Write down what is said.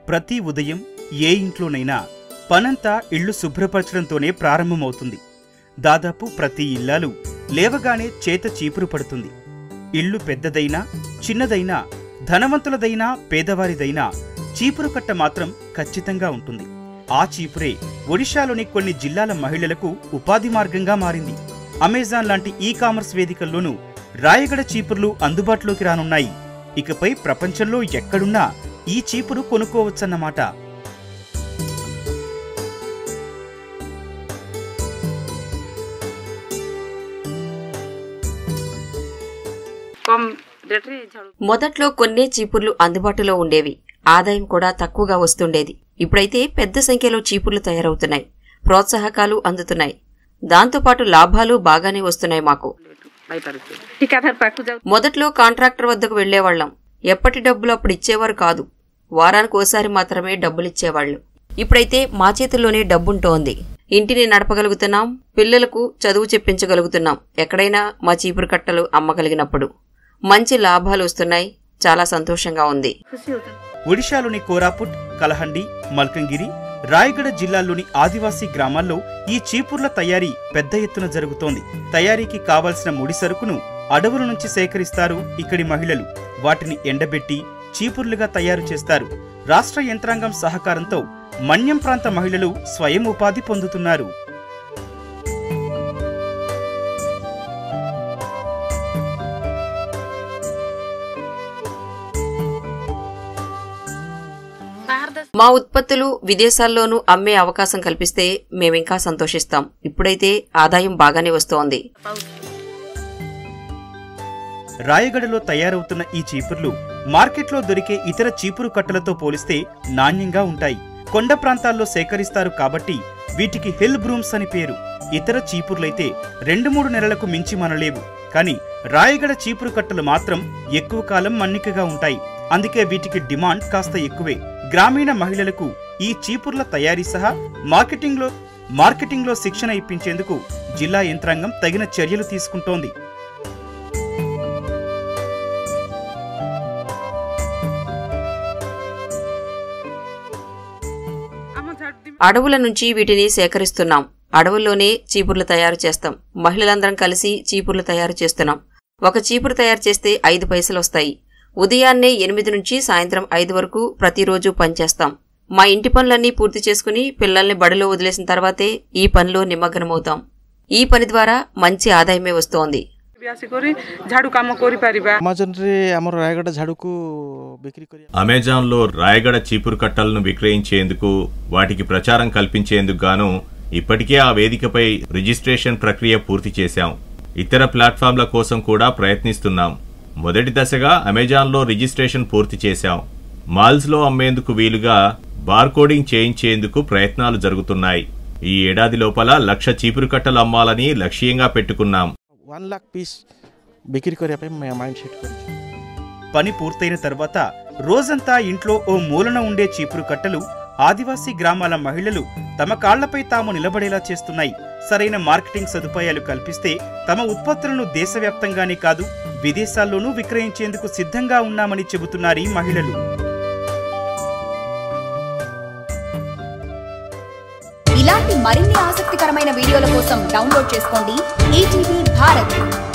ప్రతి ఉదయం ఏ ఇంట్లోనైనా పనంతా ఇళ్లు శుభ్రపరచడంతోనే ప్రారంభమవుతుంది దాదాపు ప్రతి ఇల్లాలు లేవగానే చేత చీపురు పడుతుంది ఇల్లు పెద్దదైనా చిన్నదైనా ధనవంతులదైనా పేదవారిదైనా చీపురు కట్ట మాత్రం ఖచ్చితంగా ఉంటుంది ఆ చీపురే ఒడిశాలోని కొన్ని జిల్లాల మహిళలకు ఉపాధి మార్గంగా మారింది అమెజాన్ లాంటి ఈ కామర్స్ వేదికల్లోనూ రాయగడ చీపుర్లు అందుబాటులోకి రానున్నాయి ఇకపై ప్రపంచంలో ఎక్కడున్నా ఈ చీపురు కొనుక్కోవచ్చన్నమాట कम रेट रे झाड़ू మొదట్లో కొన్నే చీపుర్లు అందుబాటులో ఉండేవి ఆదాయం కూడా తక్కువగా వస్తుండేది ఇప్పుడైతే పెద్ద సంఖ్యలో చీపుర్లు తయారవుతున్నాయి ప్రోత్సాహకాలు అందుతున్నాయి దాంతోపాటు లాభాలు బాగానే వస్తున్నాయి మాకు బయట టీకాధర్ పాకు జావు మొదట్లో కాంట్రాక్టర్ వద్దకు వెళ్లేవాళ్లం ఎప్పటి డబ్బులు అప్పుడు ఇచ్చేవారు కాదు వారానికి ఓసారి మాత్రమే డబ్బులు ఇచ్చేవాళ్లు ఇప్పుడైతే మా చేతుల్లోనే డబ్బుంటోంది ఇంటిని నడపగలుగుతున్నాం పిల్లలకు చదువు చెప్పించగలుగుతున్నాం ఎక్కడైనా మా చీపురు కట్టలు అమ్మగలిగినప్పుడు మంచి లాభాలు వస్తున్నాయి చాలా సంతోషంగా ఉంది खुशी होता है ఒడిశాలోని కోరాపుట్ కలహండి మల్కంగిరి రాయగడ జిల్లాల్లోని ఆదివాసీ గ్రామాల్లో ఈ చీపుర్ల తయారీ పెద్ద ఎత్తున జరుగుతోంది తయారీకి కావలసిన ముడి సరుకును అడవుల నుంచి సేకరిస్తారు ఇక్కడి మహిళలు వాటిని ఎండబెట్టి చీపుర్లుగా తయారు చేస్తారు రాష్ట్ర యంత్రాంగం సహకారంతో మన్యం ప్రాంత మహిళలు స్వయం ఉపాధి పొందుతున్నారు बाहर दस మా ఉత్పత్తులు విదేశాల్లోనూ అమ్మే అవకాశం కల్పిస్తే మేమింకా సంతోషిస్తాం ఇప్పుడైతే ఆదాయం బాగానే వస్తోంది पाउच రాయగడలో తయారవుతున్న ఈ చీపుర్లు మార్కెట్లో దొరికే ఇతర చీపురు కట్టలతో పోలిస్తే నాణ్యంగా ఉంటాయి కొండ ప్రాంతాల్లో సేకరిస్తారు కాబట్టి వీటికి హిల్ బ్రూమ్స్ అని పేరు ఇతర చీపుర్లైతే రెండు మూడు నెలలకు మించి మనలేవు కానీ రాయగడ చీపురు కట్టలు మాత్రం ఎక్కువ కాలం మన్నికగా ఉంటాయి అందుకే వీటికి డిమాండ్ కాస్త ఎక్కువే గ్రామీణ మహిళలకు ఈ చీపుర్ల తయారీ సహా మార్కెటింగ్లో మార్కెటింగ్లో శిక్షణ ఇప్పించేందుకు జిల్లా యంత్రాంగం తగిన చర్యలు తీసుకుంటోంది आमा झाड़ू दी అడవుల నుంచి వీటిని సేకరిస్తున్నాం అడవుల్లోనే చీపుర్లు తయారు చేస్తాం మహిళలందరం కలిసి చీపుర్లు తయారు చేస్తున్నాం ఒక చీపురు తయారు చేస్తే ఐదు పైసలు వస్తాయి ఉదయాన్నే ఎనిమిది నుంచి సాయంత్రం ఐదు వరకు ప్రతిరోజు పనిచేస్తాం మా ఇంటి పనులన్నీ పూర్తి చేసుకుని పిల్లల్ని బడిలో వదిలేసిన తర్వాతే ఈ పనిలో నిమగ్నమవుతాం ఈ పని ద్వారా మంచి ఆదాయమే వస్తోంది ଆସିକରି ଝାଡୁ କାମ କରିପାରିବା ଆମାଜନରେ ଆମର ରାୟଗଡ଼ା ଝାଡ଼ୁକୁ ବିକ୍ରି କରିବା అమెజాన్లో రాయగడ చీపురు కట్టలను విక్రయించేందుకు వాటికి ప్రచారం కల్పించేందుకు గాను ఇప్పటికే ఆ వేదికపై రిజిస్ట్రేషన్ ప్రక్రియ పూర్తి చేశాం ఇతర ప్లాట్ఫామ్ల కోసం కూడా ప్రయత్నిస్తున్నాం మొదటి దశగా అమెజాన్లో రిజిస్ట్రేషన్ పూర్తి చేశాం మాల్స్లో అమ్మేందుకు వీలుగా బార్కోడింగ్ చేయించేందుకు ప్రయత్నాలు జరుగుతున్నాయి ఈ ఏడాది లోపల లక్ష చీపురు కట్టలు అమ్మాలని లక్ష్యంగా పెట్టుకున్నాం ୱାନ୍ ଲାଖ୍ ପିସ୍ ବିକ୍ରି କରିବା ପାଇଁ ମାଇଣ୍ଡ ସେଟ୍ କରିଛୁ పని పూర్తయిన తర్వాత రోజంతా ఇంట్లో ఓ మూలన ఉండే చీపురు కట్టలు ఆదివాసీ గ్రామాల మహిళలు తమ కాళ్లపై తాము నిలబడేలా చేస్తున్నాయి సరైన మార్కెటింగ్ సదుపాయాలు కల్పిస్తే తమ ఉత్పత్తులను దేశవ్యాప్తంగానే కాదు విదేశాల్లోనూ విక్రయించేందుకు సిద్ధంగా ఉన్నామని చెబుతున్నారు ఈ మహిళలు ఇలాంటి మరిన్ని ఆసక్తికరమైన వీడియోల కోసం డౌన్లోడ్ చేసుకోండి ఈటీవీ భారత్